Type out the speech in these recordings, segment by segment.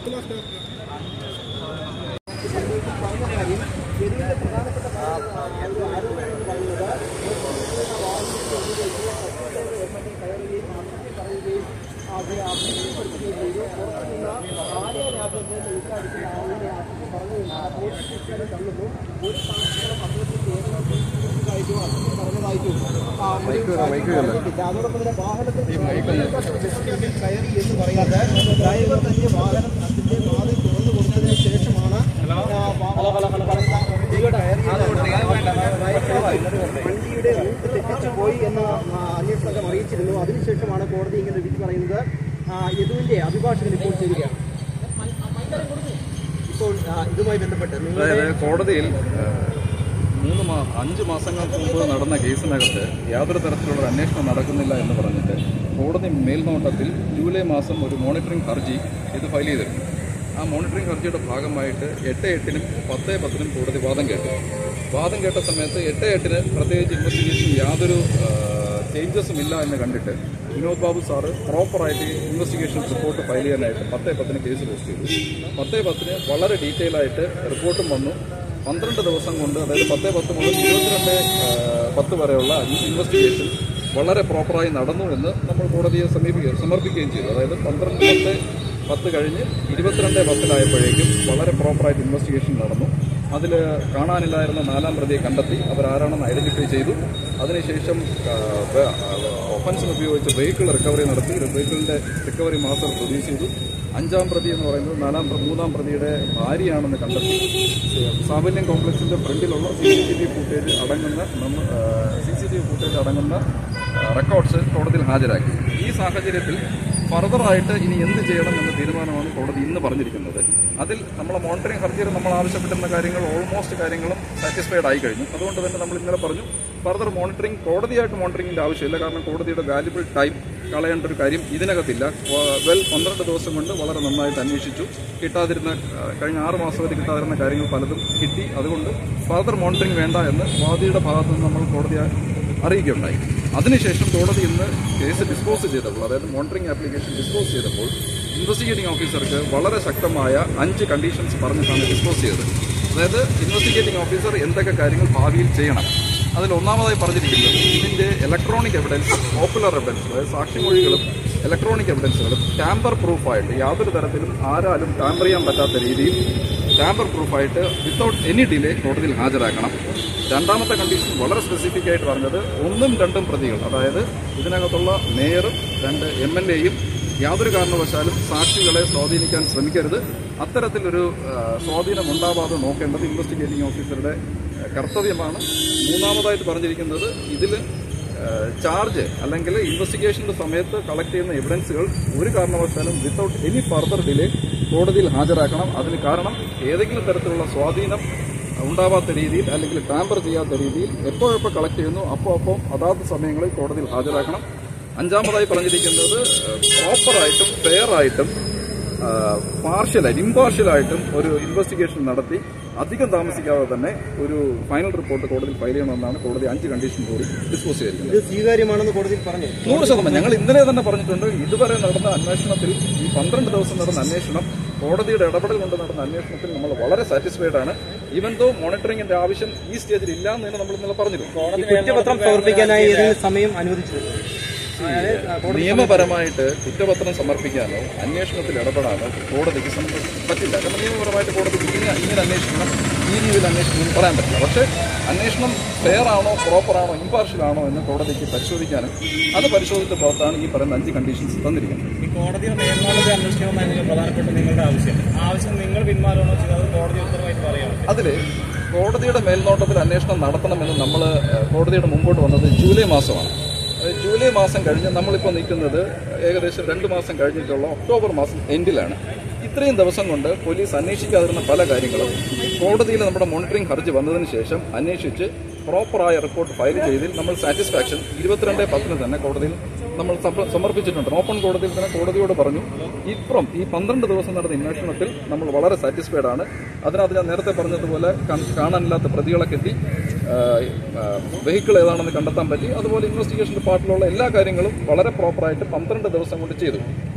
അതോടൊപ്പം തന്നെ വാഹനത്തിൽ കയറി എന്ന് പറയാതെ ഡ്രൈവർ തന്നെ വാഹനം അതിന്റെ വാതിൽ തുറന്നു കൊടുത്തതിന് ശേഷമാണ് ആ, വാ- വണ്ടിയുടെ വണ്ടിയുടെ റൂട്ട് തെറ്റിച്ചു പോയി എന്ന് ആ, അന്വേഷണ സംഘം അറിയിച്ചിരുന്നു അതിനുശേഷമാണ് കോടതി ഇങ്ങനെ വിധി പറയുന്നത് ആ, യദുവിന്റെ അഭിഭാഷകൻ ഇപ്പോൾ ചേരുകയാണ് ഇപ്പോൾ ആ, ഇതുമായി ബന്ധപ്പെട്ട് നിങ്ങളുടെ അതായത് കോടതിയിൽ ഏഹ്, മൂന്ന് മാ അഞ്ച് മാസങ്ങൾക്ക് മുമ്പ് നടന്ന കേസിനകത്ത് യാതൊരു തരത്തിലുള്ള ഒരു അന്വേഷണം നടക്കുന്നില്ല എന്ന് പറഞ്ഞിട്ട് കോടതി മേൽനോട്ടത്തിൽ ജൂലൈ മാസം ഒരു മോണിറ്ററിംഗ് ഹർജി ഇത് ഫയൽ ചെയ്തിരുന്നു ആ മോണിറ്ററിംഗ് ഹർജിയുടെ ഭാഗമായിട്ട് എട്ട് എട്ടിനും പത്ത് പത്തിനും കോടതി വാദം കേട്ടു വാദം കേട്ട സമയത്ത് എട്ട് എട്ടിന് പ്രത്യേകിച്ച് ഇൻവെസ്റ്റിഗേഷൻ യാതൊരു ചേഞ്ചസും ഇല്ല എന്ന് കണ്ടിട്ട് വിനോദ് ബാബു സാറ് പ്രോപ്പറായിട്ട് ഇൻവെസ്റ്റിഗേഷൻ റിപ്പോർട്ട് ഫയൽ ചെയ്യാനായിട്ട് പത്തേ പത്തിന് കേസ് പോസ്റ്റ് ചെയ്തു പത്തേ പത്തിന് വളരെ ഡീറ്റെയിൽ ആയിട്ട് റിപ്പോർട്ടും വന്നു പന്ത്രണ്ട് ദിവസം കൊണ്ട് അതായത് പത്തേ പത്ത് മുതൽ ഇരുപത്തിരണ്ട് ആ, പത്ത് വരെയുള്ള ഇൻവെസ്റ്റിഗേഷൻ വളരെ പ്രോപ്പറായി നടന്നു എന്ന് നമ്മൾ കോടതിയെ സമീപിക്കുകയും സമർപ്പിക്കുകയും ചെയ്തു അതായത് പന്ത്രണ്ട് പത്ത് പത്ത് കഴിഞ്ഞ് ഇരുപത്തിരണ്ട് പത്തിലായപ്പോഴേക്കും വളരെ പ്രോപ്പറായിട്ട് ഇൻവെസ്റ്റിഗേഷൻ നടന്നു അതിൽ കാണാനില്ലായിരുന്ന നാലാം പ്രതിയെ കണ്ടെത്തി അവരാരാണെന്ന് ഐഡന്റിഫൈ ചെയ്തു അതിനുശേഷം ഒഫൻസിന് ഉപയോഗിച്ച് വെഹിക്കിൾ റിക്കവറി നടത്തി വെഹിക്കിളിന്റെ റിക്കവറി മാസ്റ്റർ പ്രൊഡ്യൂസ് ചെയ്തു അഞ്ചാം പ്രതി എന്ന് പറയുന്നത് നാലാം പ്ര- മൂന്നാം പ്രതിയുടെ ഭാര്യയാണെന്ന് കണ്ടെത്തി സാബല്യം കോംപ്ലക്സിന്റെ ഫ്രണ്ടിലുള്ള C C T V footage അടങ്ങുന്ന C C T V footage അടങ്ങുന്ന റെക്കോർഡ്സ് കോടതിയിൽ ഹാജരാക്കി ഈ സാഹചര്യത്തിൽ ഫർദറായിട്ട് ഇനി എന്ത് ചെയ്യണം എന്ന തീരുമാനമാണ് കോടതി ഇന്ന് പറഞ്ഞിരിക്കുന്നത് അതിൽ നമ്മളെ മോണിറ്ററിംഗ് ഹർജിയിൽ നമ്മൾ ആവശ്യപ്പെട്ടിരുന്ന കാര്യങ്ങൾ ഓൾമോസ്റ്റ് കാര്യങ്ങളും സാറ്റിസ്ഫൈഡ് ആയി കഴിഞ്ഞു അതുകൊണ്ട് തന്നെ നമ്മൾ ഇന്നലെ പറഞ്ഞു ഫർദർ മോണിറ്ററിംഗ് കോടതിയായിട്ട് മോണിറ്ററിംഗിന്റെ ആവശ്യമില്ല കാരണം കോടതിയുടെ വാല്യുബിൾ ടൈം കളയേണ്ട ഒരു കാര്യം ഇതിനകത്തില്ല വ- വെൽ പന്ത്രണ്ട് ദിവസം കൊണ്ട് വളരെ നന്നായിട്ട് അന്വേഷിച്ചു കിട്ടാതിരുന്ന ആ, കഴിഞ്ഞ ആറ് മാസം വരെ കിട്ടാതിരുന്ന കാര്യങ്ങൾ പലതും കിട്ടി അതുകൊണ്ട് ഫർദർ മോണിറ്ററിംഗ് വേണ്ട എന്ന് വാദിയുടെ ഭാഗത്ത് നിന്ന് നമ്മൾ കോടതിയെ അറിയിക്കുകയുണ്ടായി അതിനുശേഷം കോടതി ഇന്ന് കേസ് ഡിസ്പോസ് ചെയ്തപ്പോൾ അതായത് മോണിറ്ററിംഗ് ആപ്ലിക്കേഷൻ ഡിസ്പോസ് ചെയ്തപ്പോൾ ഇൻവെസ്റ്റിഗേറ്റിംഗ് ഓഫീസർക്ക് വളരെ ശക്തമായ അഞ്ച് കണ്ടീഷൻസ് പറഞ്ഞിട്ടാണ് ഡിസ്പോസ് ചെയ്തത് അതായത് ഇൻവെസ്റ്റിഗേറ്റിംഗ് ഓഫീസർ എന്തൊക്കെ കാര്യങ്ങൾ ഭാവിയിൽ ചെയ്യണം അതിൽ ഒന്നാമതായി പറഞ്ഞിരിക്കുന്നത് ഇതിന്റെ ഇലക്ട്രോണിക് എവിഡൻസ് പോപ്പുലർ എവിഡൻസ് അതായത് സാക്ഷിമൊഴികളും ഇലക്ട്രോണിക് എവിഡൻസുകളും ടാമ്പർ പ്രൂഫായിട്ട് യാതൊരു തരത്തിലും ആരാലും ടാമ്പർ ചെയ്യാൻ പറ്റാത്ത രീതിയിൽ ടാമ്പർ പ്രൂഫായിട്ട് വിത്തൗട്ട് എനി ഡിലേ കോടതിയിൽ ഹാജരാക്കണം രണ്ടാമത്തെ കണ്ടീഷൻ വളരെ സ്പെസിഫിക് ആയിട്ട് പറഞ്ഞത് ഒന്നും രണ്ടും പ്രതികൾ അതായത് ഇതിനകത്തുള്ള മേയറും രണ്ട് എം എൽ എയും യാതൊരു കാരണവശാലും സാക്ഷികളെ സ്വാധീനിക്കാൻ ശ്രമിക്കരുത് അത്തരത്തിലൊരു ആ, സ്വാധീനം ഉണ്ടാവാതെ നോക്കേണ്ടത് ഇൻവെസ്റ്റിഗേറ്റിംഗ് ഓഫീസറുടെ ആ, കർത്തവ്യമാണ് മൂന്നാമതായിട്ട് പറഞ്ഞിരിക്കുന്നത് ഇതിൽ ചാർജ് അല്ലെങ്കിൽ ഇൻവെസ്റ്റിഗേഷന്റെ സമയത്ത് കളക്ട് ചെയ്യുന്ന എവിഡൻസുകൾ ഒരു കാരണവശാലും വിത്തൗട്ട് എനി ഫർദർ ഡിലേ കോടതിയിൽ ഹാജരാക്കണം അതിന് കാരണം ഏതെങ്കിലും തരത്തിലുള്ള സ്വാധീനം ഉണ്ടാവാത്ത രീതിയിൽ അല്ലെങ്കിൽ ടാമ്പർ ചെയ്യാത്ത രീതിയിൽ എപ്പോഴെപ്പോൾ കളക്ട് ചെയ്യുന്നു അപ്പോൾ അപ്പോൾ അതാത് സമയങ്ങളിൽ കോടതിയിൽ ഹാജരാക്കണം അഞ്ചാമതായി പറഞ്ഞിരിക്കുന്നത് പ്രോപ്പറായിട്ടും ഫെയർ ആയിട്ടും പാർഷ്യലായിട്ട് ഇമ്പാർഷ്യലായിട്ടും ഒരു ഇൻവെസ്റ്റിഗേഷൻ നടത്തി അധികം താമസിക്കാതെ തന്നെ ഒരു ഫൈനൽ റിപ്പോർട്ട് കോടതിയിൽ ഫയൽ ചെയ്യണമെന്നാണ് കോടതി അഞ്ച് കണ്ടീഷൻ കൂടി ഡിസ്പോസ് ചെയ്തിരിക്കുന്നത് ഇത് സ്വീകാര്യമാണെന്ന് കോടതിയിൽ പറഞ്ഞു നൂറ് ശതമാനം ഞങ്ങൾ ഇന്നലെ തന്നെ പറഞ്ഞിട്ടുണ്ട് ഇതുവരെ നടന്ന അന്വേഷണത്തിൽ ഈ പന്ത്രണ്ട് ദിവസം നടന്ന അന്വേഷണം കോടതിയുടെ ഇടപെടൽ കൊണ്ട് നടന്ന അന്വേഷണത്തിൽ നമ്മൾ വളരെ സാറ്റിസ്ഫൈഡ് ആണ് ഈവൻ ദോ മോണിറ്ററിംഗിന്റെ ആവശ്യം ഈ സ്റ്റേജിൽ ഇല്ല എന്ന് തന്നെ നമ്മൾ ഇന്നലെ പറഞ്ഞിരുന്നു ഈ കുറ്റപത്രം സമർപ്പിക്കാനായി ഏതെങ്കിലും സമയം അനുവദിച്ചു നിയമപരമായിട്ട് കുറ്റപത്രം സമർപ്പിക്കാനോ അന്വേഷണത്തിൽ ഇടപെടാനോ കോടതിക്ക് സമ്മ- പറ്റില്ല കാരണം നിയമപരമായിട്ട് കോടതിക്ക് ഇങ്ങനെ ഇങ്ങനെ അന്വേഷിക്കണം ഈ രീതിയിൽ അന്വേഷിക്കണം എന്ന് പറയാൻ പറ്റില്ല പക്ഷേ അന്വേഷണം ഫെയർ ആണോ പ്രോപ്പർ ആണോ ഇമ്പാർഷ്യൽ ആണോ എന്ന് കോടതിക്ക് പരിശോധിക്കാനും അത് പരിശോധിച്ച പുറത്താണ് ഈ പറയുന്ന അഞ്ച് കണ്ടീഷൻസ് തന്നിരിക്കുന്നത് ഈ കോടതിയുടെ മേൽനോട്ടത്തെ അന്വേഷിക്കണമെന്നായിരുന്നു പ്രധാനപ്പെട്ട നിങ്ങളുടെ ആവശ്യം ആ ആവശ്യം നിങ്ങൾ പിന്മാറണോ ചെയ്തത് കോടതി ഉത്തരവായിട്ട് പറയണം അതിൽ കോടതിയുടെ മേൽനോട്ടത്തിൽ അന്വേഷണം നടത്തണമെന്ന് നമ്മൾ കോടതിയുടെ മുമ്പോട്ട് വന്നത് ജൂലൈ മാസമാണ് അതായത് ജൂലൈ മാസം കഴിഞ്ഞ് നമ്മളിപ്പോൾ നിൽക്കുന്നത് ഏകദേശം രണ്ട് മാസം കഴിഞ്ഞിട്ടുള്ള ഒക്ടോബർ മാസം എൻഡിലാണ് ഇത്രയും ദിവസം കൊണ്ട് പോലീസ് അന്വേഷിക്കാതിരുന്ന പല കാര്യങ്ങളും കോടതിയിൽ നമ്മുടെ മോണിറ്ററിംഗ് ഹർജി വന്നതിന് ശേഷം അന്വേഷിച്ച് പ്രോപ്പറായ റിപ്പോർട്ട് ഫയൽ ചെയ്തതിൽ നമ്മൾ സാറ്റിസ്ഫാക്ഷൻ ഇരുപത്തിരണ്ട് പത്തിന് തന്നെ കോടതിയിൽ നമ്മൾ സമ- സമർപ്പിച്ചിട്ടുണ്ട് ഓപ്പൺ കോടതിയിൽ തന്നെ കോടതിയോട് പറഞ്ഞു ഇപ്പം ഈ പന്ത്രണ്ട് ദിവസം നടന്ന അന്വേഷണത്തിൽ നമ്മൾ വളരെ സാറ്റിസ്ഫൈഡ് ആണ് അതിനകത്ത് ഞാൻ നേരത്തെ പറഞ്ഞതുപോലെ കൺ- കാണാനില്ലാത്ത പ്രതികളെ കിട്ടി വെഹിക്കിൾ ഏതാണെന്ന് കണ്ടെത്താൻ പറ്റി അതുപോലെ ഇൻവെസ്റ്റിഗേഷന്റെ പാർട്ടിലുള്ള എല്ലാ കാര്യങ്ങളും വളരെ പ്രോപ്പറായിട്ട് പന്ത്രണ്ട് ദിവസം കൊണ്ട് ചെയ്തു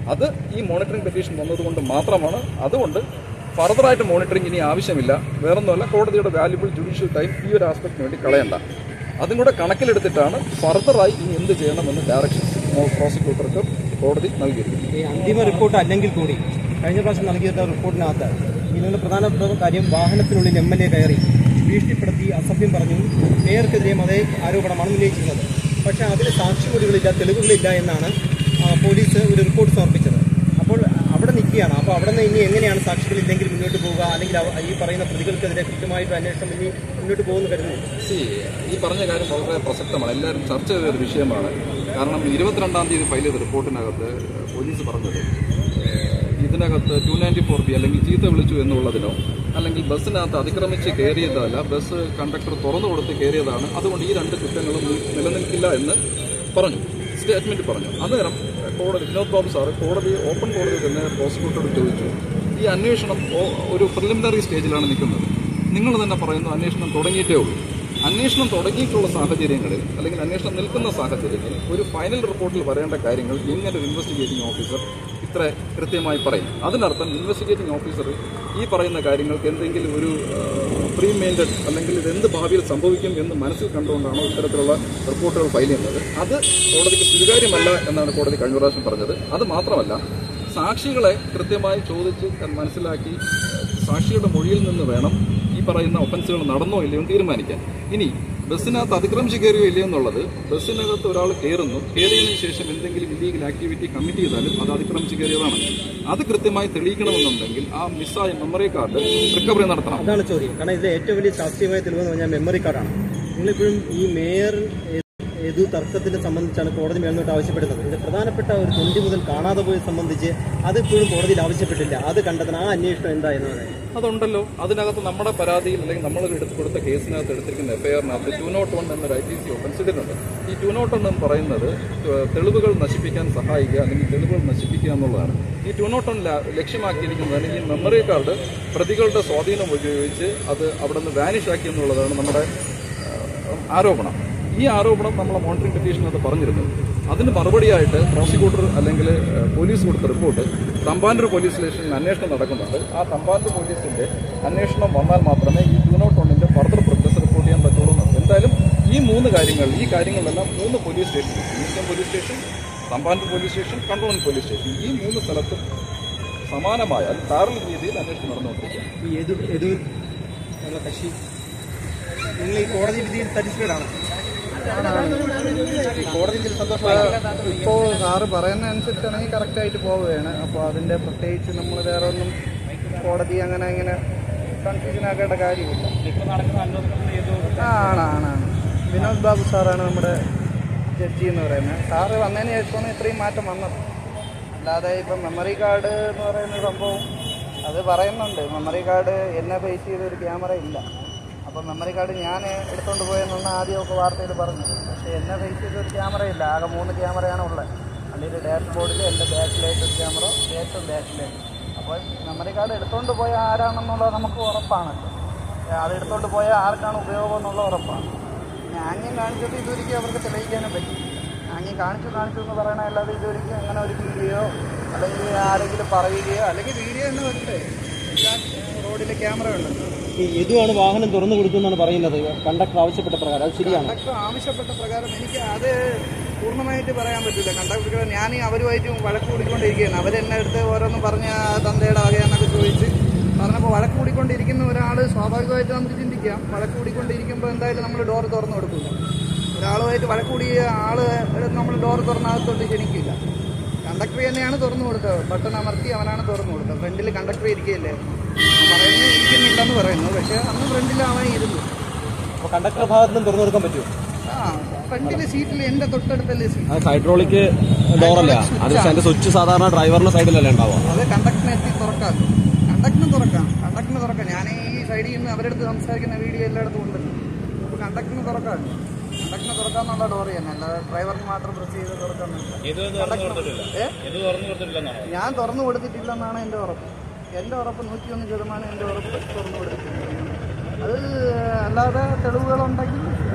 അത് ഈ മോണിറ്ററിംഗ് പെറ്റീഷൻ വന്നതുകൊണ്ട് മാത്രമാണ് അതുകൊണ്ട് ഫർദറായിട്ട് മോണിറ്ററിംഗ് ഇനി ആവശ്യമില്ല വേറൊന്നുമല്ല കോടതിയുടെ വാല്യുബിൾ ജുഡീഷ്യൽ ടൈം ഈ ഒരു ആസ്പെക്ടിന് വേണ്ടി കളയണ്ട അതും കൂടെ കണക്കിലെടുത്തിട്ടാണ് ഫർദറായി ഇനി എന്ത് ചെയ്യണമെന്ന് ഡയറക്ഷൻസ് പ്രോസിക്യൂട്ടർക്ക് കോടതി നൽകിയിരിക്കുന്നത് ഈ അന്തിമ റിപ്പോർട്ട് അല്ലെങ്കിൽ കൂടി കഴിഞ്ഞ പ്രാവശ്യം നൽകിയ റിപ്പോർട്ടിനകത്ത് ഇതിന്റെ പ്രധാനപ്പെട്ട കാര്യം വാഹനത്തിനുള്ളിൽ എം എൽ എ കയറി ഭീഷണിപ്പെടുത്തി അസഭ്യം പറഞ്ഞു മേയർക്കെതിരെയും അതേ ആരോപണമാണ് ഉന്നയിച്ചിരുന്നത് പക്ഷേ അതിന് സാക്ഷിമൊഴികളില്ല തെളിവുകളില്ല എന്നാണ് ആ, പോലീസ് ഒരു റിപ്പോർട്ട് സമർപ്പിച്ചത് അപ്പോൾ അവിടെ നിൽക്കുകയാണ് അപ്പോൾ അവിടെ നിന്ന് ഇനി എങ്ങനെയാണ് സാക്ഷികളില്ലെങ്കിൽ മുന്നോട്ട് പോവുക അല്ലെങ്കിൽ അവ- ഈ പറയുന്ന പ്രതികൾക്കെതിരെ കൃത്യമായിട്ട് അന്വേഷണം ഇനി മുന്നോട്ട് പോകുന്നു കരുതുന്നു സി ഈ പറഞ്ഞ കാര്യം വളരെ പ്രസക്തമാണ് എല്ലാവരും ചർച്ച ചെയ്ത ഒരു വിഷയമാണ് കാരണം ഇരുപത്തിരണ്ടാം തീയതി ഫയൽ ചെയ്ത റിപ്പോർട്ടിനകത്ത് പോലീസ് പറഞ്ഞത് ഏഹ്, ഇതിനകത്ത് ടു നയൻറ്റി ഫോർ ബി അല്ലെങ്കിൽ ചീത്ത വിളിച്ചു എന്നുള്ളതിനോ അല്ലെങ്കിൽ ബസ്സിനകത്ത് അതിക്രമിച്ച് കയറിയതല്ല ബസ് കണ്ടക്ടർ തുറന്നു കൊടുത്ത് കയറിയതാണ് അതുകൊണ്ട് ഈ രണ്ട് കുറ്റങ്ങളും നി- നിലനിൽക്കില്ല എന്ന് പറഞ്ഞു സ്റ്റേറ്റ്മെന്റ് പറഞ്ഞു അന്നേരം കോടതി വിനോദ് ബാബു സാറ് കോടതി ഓപ്പൺ കോടതി തന്നെ പ്രോസിക്യൂട്ടറോട് ചോദിച്ചു ഈ അന്വേഷണം ഓ- ഒരു പ്രിലിമിനറി സ്റ്റേജിലാണ് നിൽക്കുന്നത് നിങ്ങൾ തന്നെ പറയുന്നു അന്വേഷണം തുടങ്ങിയിട്ടേ ഉള്ളൂ അന്വേഷണം തുടങ്ങിയിട്ടുള്ള സാഹചര്യങ്ങളിൽ അല്ലെങ്കിൽ അന്വേഷണം നിൽക്കുന്ന സാഹചര്യത്തിൽ ഒരു ഫൈനൽ റിപ്പോർട്ടിൽ പറയേണ്ട കാര്യങ്ങൾ ഇങ്ങനെ ഒരു ഇൻവെസ്റ്റിഗേറ്റിംഗ് ഓഫീസർ ഇത്ര കൃത്യമായി പറയും അതിനർത്ഥം ഇൻവെസ്റ്റിഗേറ്റിംഗ് ഓഫീസർ ഈ പറയുന്ന കാര്യങ്ങൾക്ക് എന്തെങ്കിലും ഒരു പ്രീ മെയിൻറ്റഡ് അല്ലെങ്കിൽ ഇത് എന്ത് ഭാവിയിൽ സംഭവിക്കും എന്ന് മനസ്സിൽ കണ്ടുകൊണ്ടാണോ ഇത്തരത്തിലുള്ള റിപ്പോർട്ടുകൾ ഫയൽ ചെയ്യുന്നത് അത് കോടതിക്ക് സ്വീകാര്യമല്ല എന്നാണ് കോടതി കഴിഞ്ഞ പ്രാവശ്യം പറഞ്ഞത് അത് മാത്രമല്ല സാക്ഷികളെ കൃത്യമായി ചോദിച്ച് മനസ്സിലാക്കി സാക്ഷിയുടെ മൊഴിയിൽ നിന്ന് വേണം ഈ പറയുന്ന ഒഫൻസുകൾ നടന്നോ ഇല്ലയോ എന്ന് തീരുമാനിക്കാൻ ഇനി ബസ്സിനകത്ത് അതിക്രമിച്ച് കയറിയോ ഇല്ലയോ എന്നുള്ളത് ബസ്സിനകത്ത് ഒരാൾ കയറുന്നു കയറിയതിനു ശേഷം എന്തെങ്കിലും ഇല്ലീഗൽ ആക്ടിവിറ്റി കമ്മിറ്റ് ചെയ്താലും അത് അതിക്രമിച്ച് കയറിയതാണ് അത് കൃത്യമായി തെളിയിക്കണമെന്നുണ്ടെങ്കിൽ ആ മിസ്സായ മെമ്മറി കാർഡ് റിക്കവറി നടത്തണം അതാണ് ചോദ്യം കാരണം ഇതിലെ ഏറ്റവും വലിയ ശാസ്ത്രീയമായ തെളിവെന്ന് പറഞ്ഞാൽ മെമ്മറി കാർഡാണ് നിങ്ങളിപ്പോഴും ഈ മേയർ ഏതു തർക്കത്തിനെ സംബന്ധിച്ചാണ് കോടതി മേൽനോട്ട് ആവശ്യപ്പെടുന്നത് ഇത് പ്രധാനപ്പെട്ട ഒരു തൊണ്ടി മുതൽ കാണാതെ പോയത് സംബന്ധിച്ച് അത് ഇപ്പോഴും കോടതിയിൽ ആവശ്യപ്പെട്ടില്ല അത് കണ്ടെത്തണം ആ അന്വേഷണം എന്താ എന്ന് പറയുന്നത് അതുണ്ടല്ലോ അതിനകത്ത് നമ്മുടെ പരാതിയിൽ അല്ലെങ്കിൽ നമ്മൾ എടുത്ത് കൊടുത്ത കേസിനകത്ത് എടുത്തിരിക്കുന്ന എഫ്ഐആറിനകത്ത് ടു നോട്ട് വൺ എന്നൊരു ഐ ടി സി ഒഫൻസ് ഇടുന്നുണ്ട് ഈ ടു നോട്ട് വൺ എന്ന് പറയുന്നത് ഏഹ്, തെളിവുകൾ നശിപ്പിക്കാൻ സഹായിക്കുക അല്ലെങ്കിൽ തെളിവുകൾ നശിപ്പിക്കുക എന്നുള്ളതാണ് ഈ ടു നോട്ട് വൺ ലക്ഷ്യമാക്കിയിരിക്കുന്നത് ഈ മെമ്മറി കാർഡ് പ്രതികളുടെ സ്വാധീനം ഉപയോഗിച്ച് അത് അവിടെ നിന്ന് വാനിഷ് ആക്കി എന്നുള്ളതാണ് നമ്മുടെ ഏഹ്, ആരോപണം ഈ ആരോപണം നമ്മളെ മോണിറ്ററിംഗ് പെറ്റീഷനകത്ത് പറഞ്ഞിരുന്നു അതിന് മറുപടിയായിട്ട് പ്രോസിക്യൂട്ടർ അല്ലെങ്കിൽ ഏഹ്, പോലീസ് കൊടുത്ത റിപ്പോർട്ട് തമ്പാനൂർ പോലീസ് സ്റ്റേഷനിൽ അന്വേഷണം നടക്കുന്നുണ്ട് ആ തമ്പാനൂർ പോലീസിന്റെ അന്വേഷണം വന്നാൽ മാത്രമേ ഈ ടു നോട്ട് വണ്ണിന്റെ ഫർദർ പ്രോഗ്രസ് റിപ്പോർട്ട് ചെയ്യാൻ പറ്റുള്ളൂ എന്ന് എന്തായാലും ഈ മൂന്ന് കാര്യങ്ങൾ ഈ കാര്യങ്ങളിലെല്ലാം മൂന്ന് police station museum police station Thampanoor police station canton police station ഈ മൂന്ന് സ്ഥലത്തും സമാനമായ പാരൽ രീതിയിൽ അന്വേഷണം നടന്നുകൊണ്ടിരിക്കുകയാണ് ഈ എതു എതു എന്ന കക്ഷി നിങ്ങൾ ഈ കോടതി വിധിയിൽ സാറ്റിസ്ഫൈഡ് ആണ് ഈ കോടതി വിധിയിൽ സന്തോഷമായി ഇപ്പോൾ സാറ് പറയുന്ന അനുസരിച്ചാണെങ്കിൽ കറക്റ്റായിട്ട് പോവുകയാണ് അപ്പോൾ അതിൻ്റെ പ്രത്യേകിച്ച് നമ്മൾ വേറെ ഒന്നും കോടതി അങ്ങനെ ഇങ്ങനെ കൺഫ്യൂഷൻ ആക്കേണ്ട കാര്യമില്ല ഇപ്പൊ നടക്കുന്ന അന്വേഷണത്തിൽ ഏതോ ആ ആണ് ആണ് ആണ് വിനോദ് ബാബു സാറാണ് നമ്മുടെ ജഡ്ജി എന്ന് പറയുന്നത് സാറ് വന്നതിന് ശേഷമാണ് ഇത്രയും മാറ്റം വന്നത് അല്ലാതെ ഇപ്പം മെമ്മറി കാർഡ് എന്ന് പറയുന്ന സംഭവം അത് പറയുന്നുണ്ട് മെമ്മറി കാർഡ് എന്നെ ബേസ് ചെയ്ത ഒരു ക്യാമറ ഇല്ല അപ്പം മെമ്മറി കാർഡ് ഞാൻ എടുത്തുകൊണ്ട് പോയെന്നാണ് ആദ്യമൊക്കെ വാർത്തയിൽ പറഞ്ഞു പക്ഷേ എന്നെ ബേസ് ചെയ്ത ഒരു ക്യാമറ ഇല്ല ആകെ മൂന്ന് ക്യാമറയാണ് ഉള്ളത് അതിൻ്റെ ഡാഷ് ബോർഡിൽ എൻ്റെ ബാക്കിലായിട്ട് ഒരു ക്യാമറ ഏറ്റവും ബാക്കിലായിട്ട് അപ്പോൾ മെമ്മറി കാർഡ് എടുത്തുകൊണ്ട് പോയ ആരാണെന്നുള്ളത് നമുക്ക് ഉറപ്പാണല്ലോ അത് എടുത്തോണ്ട് പോയ ആർക്കാണ് ഉപയോഗം എന്നുള്ള ഉറപ്പാണ് പിന്നെ ആംഗ്യം കാണിച്ചിട്ട് ഇതുവരെയ്ക്കും അവർക്ക് തെളിയിക്കാനും പറ്റി ആംഗ്യം കാണിച്ചു കാണിച്ചു എന്ന് പറയണ അല്ലാതെ ഇതുവരെയ്ക്കും അങ്ങനെ ഒരു വീഡിയോ അല്ലെങ്കിൽ ആരെങ്കിലും പറയുകയോ അല്ലെങ്കിൽ വീഡിയോ തന്നെ വരട്ടെ എല്ലാ റോഡിലെ ക്യാമറ ഉണ്ട് ഈ യദുവാണ് വാഹനം തുറന്നു കൊടുക്കുമെന്നാണ് പറയുന്നത് കണ്ടക്ടർ ആവശ്യപ്പെട്ട പ്രകാരം അത് ശരിയാണ് കണ്ടക്ടർ ആവശ്യപ്പെട്ട പ്രകാരം എനിക്ക് അത് പൂർണ്ണമായിട്ട് പറയാൻ പറ്റില്ല കണ്ടക്ടർ ഞാൻ അവരുമായിട്ട് വഴക്ക് കൂടിക്കൊണ്ടിരിക്കുകയാണ് അവരെന്നെ അടുത്ത് ഓരോന്നും പറഞ്ഞ തന്തയുടെ വകയാന്നൊക്കെ ചോദിച്ച് പറഞ്ഞപ്പോൾ വഴക്ക് കൂടിക്കൊണ്ടിരിക്കുന്ന ഒരാൾ സ്വാഭാവികമായിട്ട് നമുക്ക് ചിന്തിക്കാം വഴക്ക് കൂടിക്കൊണ്ടിരിക്കുമ്പോൾ എന്തായാലും നമ്മൾ ഡോർ തുറന്നു കൊടുക്കില്ല ഒരാളുമായിട്ട് വഴക്ക് കൂടിയ ആൾ നമ്മൾ ഡോർ തുറന്നകത്തോട്ട് ക്ഷണിക്കില്ല കണ്ടക്ടർ തന്നെയാണ് തുറന്നു കൊടുത്തത് ബട്ടൺ അമർത്തി അവനാണ് തുറന്നു കൊടുത്തത് ഫ്രണ്ടിൽ കണ്ടക്ടർ ഇരിക്കുകയല്ലേ പറയുന്നത് ഇരിക്കുന്നില്ലെന്ന് പറയുന്നു പക്ഷേ അന്ന് ഫ്രണ്ടിൽ അവൻ ഇരുന്നു അപ്പോൾ കണ്ടക്ടർ ഭാഗത്ത് നിന്ന് തുറന്നു കൊടുക്കാൻ പറ്റുമോ ആ ഫ്രണ്ടിലെ സീറ്റിൽ എന്റെ തൊട്ടടുത്തല്ലേ സീറ്റ് അത് ഹൈഡ്രോളിക് ഡോറല്ല അത് അതിന്റെ സ്വിച്ച് സാധാരണ ഡ്രൈവറിന്റെ സൈഡിലല്ലേ ഉണ്ടാവുക അത് കണ്ടക്ടറിനെ എത്തി തുറക്കാം കണ്ടക്ടറിന് തുറക്കാം കണ്ടക്ടറിന് തുറക്കാം ഞാൻ ഈ സൈഡിൽ നിന്ന് അവരുടെ അടുത്ത് സംസാരിക്കുന്ന വീഡിയോ എല്ലായിടത്തും ഉണ്ട് അപ്പോൾ കണ്ടക്ടറിന് തുറക്കാം കണ്ടക്ടറിന് തുറക്കാന്നുള്ള ഡോർ തന്നെ അല്ലാതെ ഡ്രൈവറിന് മാത്രം പ്രസ് ചെയ്ത് തുറക്കാന്നില്ല ഇത് തുറന്നു കൊടുത്തിട്ടില്ല ഏ ഇത് തുറന്നു കൊടുത്തിട്ടില്ലെന്നാണോ ഞാൻ തുറന്നു കൊടുത്തിട്ടില്ലെന്നാണ് എൻ്റെ ഉറപ്പ് എൻ്റെ ഉറപ്പ് നൂറ്റിയൊന്ന് ശതമാനം എൻ്റെ ഉറപ്പ് തുറന്നു കൊടുത്തിട്ടില്ല അത് അല്ലാതെ തെളിവുകളുണ്ടെങ്കിൽ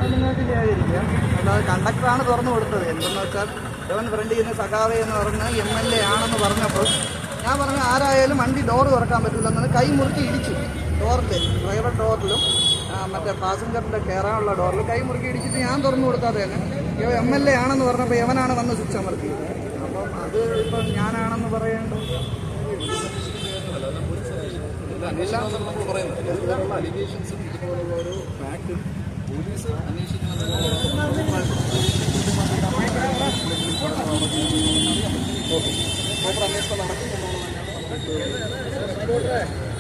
അത് നിങ്ങൾക്ക് ന്യായീകരിക്കാം അല്ലാതെ കണ്ടക്ടറാണ് തുറന്നു കൊടുത്തത് എന്തെന്ന് വെച്ചാൽ ഇവൻ ഫ്രണ്ട് ചെയ്യുന്ന സഖാവെ എന്ന് പറഞ്ഞ് എം എൽ എ ആണെന്ന് പറഞ്ഞപ്പോൾ ഞാൻ പറഞ്ഞു ആരായാലും വണ്ടി ഡോർ തുറക്കാൻ പറ്റില്ലെന്നത് കൈ മുറുക്കി ഇടിച്ചു ഡോറിൽ ഡ്രൈവർ ഡോറിലും ആ, മറ്റേ പാസഞ്ചറിന്റെ കയറാനുള്ള ഡോറിൽ കൈ മുറുക്കി ഇടിച്ചിട്ട് ഞാൻ തുറന്നു കൊടുക്കാതെ തന്നെ ഇവ എം എൽ എ ആണെന്ന് പറഞ്ഞപ്പോൾ യവനാണ് വന്ന് സ്വിച്ച് അമർത്തിയത് അപ്പം അത് ഇപ്പം ഞാനാണെന്ന് പറയേണ്ടത് അന്വേഷണം നമ്മൾ പറയുന്നത് ഇതുപോലുള്ള അലിഗേഷൻസും ഇതുപോലുള്ള ഒരു ഫാക്റ്റും പോലീസ് അന്വേഷിക്കുന്നത് പ്രോപ്പർ അന്വേഷണം നടക്കുന്നുണ്ടോ